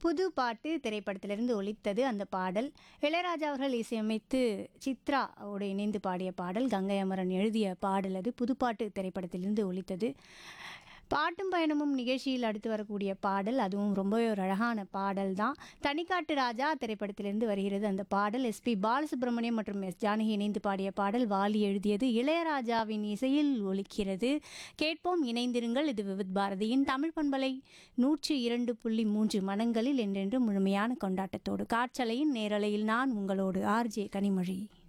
புது பாட்டு திரைப்படத்திலிருந்து ஒலித்தது அந்த பாடல் இளையராஜா அவர்கள் இசையமைத்து சித்ராவோடு இணைந்து பாடிய பாடல் கங்கை அமரன் எழுதிய பாடல் அது புதுப்பாட்டு திரைப்படத்திலிருந்து ஒலித்தது பாட்டும் பயணமும் நிகழ்ச்சியில் அடுத்து வரக்கூடிய பாடல் அதுவும் ரொம்பவே ஒரு அழகான பாடல் தான் தனிக்காட்டு ராஜா திரைப்படத்திலிருந்து வருகிறது அந்த பாடல் எஸ்பி பாலசுப்ரமணியம் மற்றும் எஸ் ஜானகி இணைந்து பாடிய பாடல் வாலி எழுதியது இளையராஜாவின் இசையில் ஒலிக்கிறது கேட்போம் இணைந்திருங்கள் இது விவித் பாரதியின் தமிழ் பண்பலை நூற்றி இரண்டு புள்ளி மூன்று மனங்களில் என்றென்று முழுமையான கொண்டாட்டத்தோடு காற்றலையின் நேரலையில் நான் உங்களோடு ஆர்ஜே கனிமொழி